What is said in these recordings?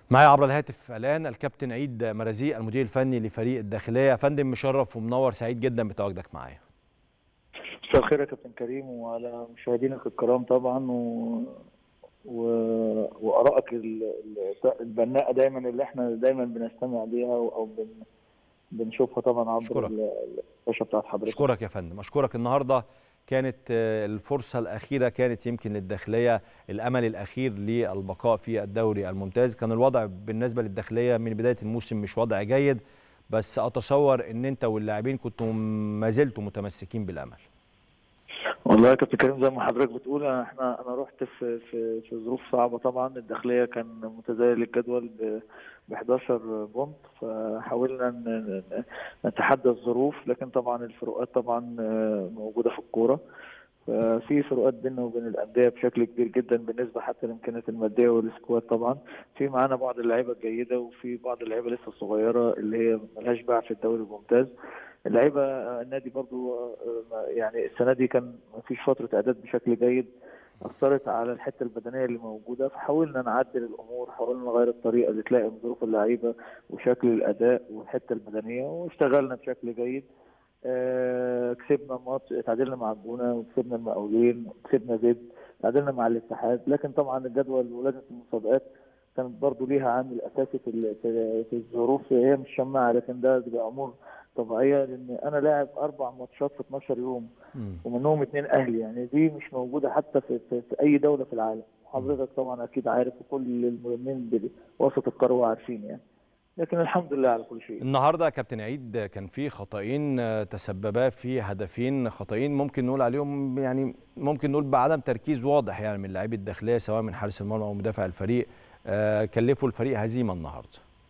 معايا عبر الهاتف الان الكابتن عيد مرازيق المدير الفني لفريق الداخليه يا فندم مشرف ومنور سعيد جدا بتواجدك معايا مساء الخير يا كابتن كريم وعلى مشاهدينك الكرام طبعا و... و... وارائك ال... ال- البناءه دايما اللي احنا دايما بنستمع ليها او أو بن... بنشوفها طبعا عبر أشكرك. ال- الشاشه بتاعت حضرتك اشكرك يا فندم اشكرك النهارده كانت آه، الفرصه الاخيره كانت يمكن للداخليه الامل الاخير للبقاء في الدوري الممتاز كان الوضع بالنسبه للداخليه من بدايه الموسم مش وضع جيد بس اتصور ان انت واللاعبين كنتوا ما زلتوا متمسكين بالامل والله يا كابتن كريم زي ما حضرتك بتقول احنا انا رحت في في في ظروف صعبه طبعا الداخليه كان متزايد الجدول ب 11 بونت فحاولنا ن- ن- نتحدى الظروف لكن طبعا الفروقات طبعا آه، موجوده في الكوره ففي فروقات بيننا وبين الانديه بشكل كبير جدا بالنسبه حتى للامكانيات الماديه والسكواد طبعا في معانا بعض اللعيبه الجيده وفي بعض اللعيبه لسه الصغيره اللي هي ملهاش باع في الدوري الممتاز اللعيبه آه، النادي برضو آه، يعني السنه دي كان ما فيش فتره اعداد بشكل جيد اثرت على الحته البدنيه اللي موجوده فحاولنا نعدل الامور حاولنا نغير الطريقه اللي تلائم ظروف اللعيبه وشكل الاداء والحته البدنيه واشتغلنا بشكل جيد آه، كسبنا ماتش تعادلنا مع الجونه وكسبنا المقاولين وكسبنا زد تعادلنا مع الاتحاد لكن طبعا الجدول ولجنه المسابقات كانت برضو ليها عامل اساسي في ال- في في الظروف هي مش شماعه لكن ده بيبقى امور طبيعيه لان انا لاعب اربع ماتشات في 12 يوم مم. ومنهم اثنين اهلي يعني دي مش موجوده حتى في, في, في اي دوله في العالم حضرتك طبعا اكيد عارف وكل المهمين بوسط القاره عارفين يعني لكن الحمد لله على كل شيء النهارده يا كابتن عيد كان في خطأين آه، تسببا في هدفين خطأين ممكن نقول عليهم يعني ممكن نقول بعدم تركيز واضح يعني من لاعبي الداخليه سواء من حارس المرمى او مدافع الفريق آه، كلفوا الفريق هزيمه النهارده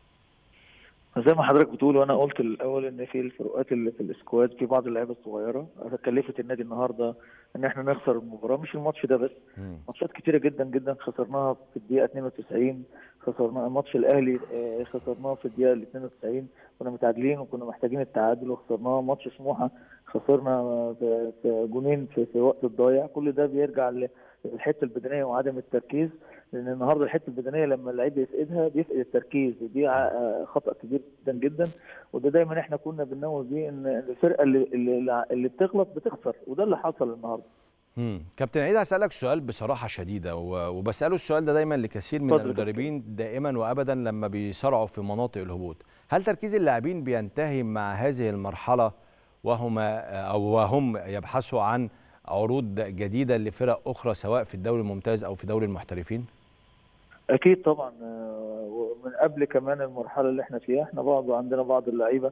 زي ما حضرتك بتقول وانا قلت الاول ان في الفروقات اللي في السكواد في بعض اللعيبه الصغيره كلفت النادي النهارده ان احنا نخسر المباراه مش الماتش ده بس مم. ماتشات كتيره جدا جدا خسرناها في الدقيقه 92 خسرنا ماتش الاهلي آه، خسرناه في الدقيقه 92 كنا متعادلين وكنا محتاجين التعادل وخسرناه ماتش سموحه خسرنا في في جونين في, في وقت الضايع كل ده بيرجع للحته البدنيه وعدم التركيز لان النهارده الحته البدنيه لما اللعيب بيفقدها بيفقد التركيز ودي ع- خطا كبير جدا جدا وده دايما احنا كنا بننوه بيه ان الفرقه اللي اللي, اللي بتغلط بتخسر وده اللي حصل النهارده مم. كابتن عيد هسألك سؤال بصراحة شديدة و- وبسأله السؤال ده دايما لكثير من اتفضل يا كابتن. المدربين دائما وأبدا لما بيصارعوا في مناطق الهبوط هل تركيز اللاعبين بينتهي مع هذه المرحلة وهم أو وهم يبحثوا عن عروض جديدة لفرق أخرى سواء في الدوري الممتاز أو في دوري المحترفين؟ اكيد طبعا آه، ومن قبل كمان المرحله اللي احنا فيها احنا برضه عندنا بعض اللعيبه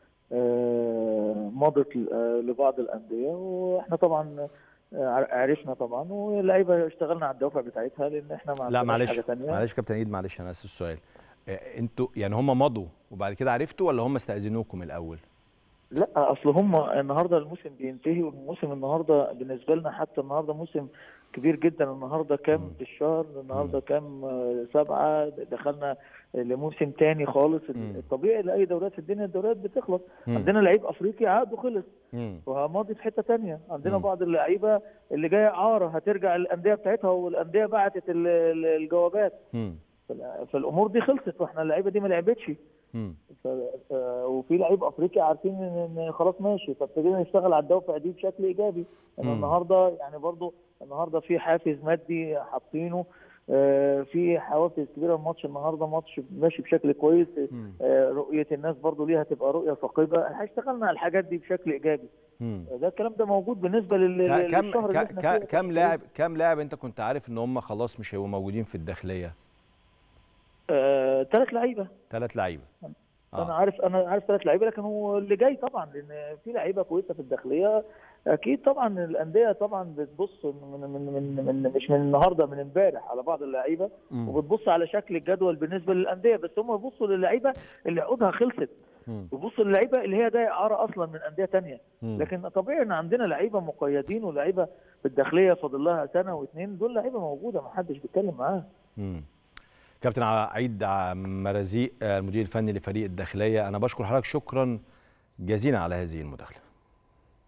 آه، مضت آه، لبعض الانديه واحنا طبعا آه، عرفنا طبعا واللعيبه اشتغلنا على الدوافع بتاعتها لان احنا ما لا عندناش معلش حاجه ثانيه معلش كابتن عيد معلش أنا آسف السؤال آه، انتوا يعني هم مضوا وبعد كده عرفتوا ولا هم استأذنوكم الأول؟ لا اصل هم النهارده الموسم بينتهي والموسم النهارده بالنسبه لنا حتى النهارده موسم كبير جدا النهارده كام مم. في الشهر النهارده كام آه، سبعه دخلنا لموسم تاني خالص مم. الطبيعي لاي دوريات في الدنيا الدوريات بتخلص مم. عندنا لعيب افريقي عقده خلص مم. وماضي في حته تانية عندنا مم. بعض اللعيبه اللي جايه اعاره هترجع الانديه بتاعتها والانديه بعتت ال- ال- الجوابات مم. فال- فالامور دي خلصت واحنا اللعيبه دي ما لعبتش مم. ف- ف- وفي لعيب افريقي عارفين ان إن خلاص ماشي فابتدينا نشتغل على الدوافع دي بشكل ايجابي يعني مم. النهارده يعني برضو النهارده في حافز مادي حاطينه آه، في حوافز كبيره الماتش النهارده ماتش ماشي بشكل كويس مم. آه، رؤيه الناس برضو ليها تبقى رؤيه ثاقبه اشتغلنا على الحاجات دي بشكل ايجابي مم. ده الكلام ده موجود بالنسبه لل- كم للشهر اللي احنا فيه ك- كم لاعب كم لاعب انت كنت عارف ان هم خلاص مش هيبقوا موجودين في الداخليه آه، ثلاث لعيبه ثلاث لعيبه انا عارف انا عارف ثلاث لعيبه لكن هو اللي جاي طبعا لان في لعيبه كويسه في الداخليه اكيد طبعا الانديه طبعا بتبص من من من, من مش من النهارده من امبارح على بعض اللعيبه مم. وبتبص على شكل الجدول بالنسبه للانديه بس هم بيبصوا للعيبه اللي عقودها خلصت مم. وبيبصوا للعيبه اللي هي جايه اعاره اصلا من انديه تانية مم. لكن طبيعي ان عندنا لعيبه مقيدين ولعيبه في الداخليه فاضل لها سنه واثنين دول لعيبه موجوده ما حدش بيتكلم معاها مم. كابتن عيد مرازيق المدير الفني لفريق الداخليه انا بشكر حضرتك شكرا جزيلا على هذه المداخله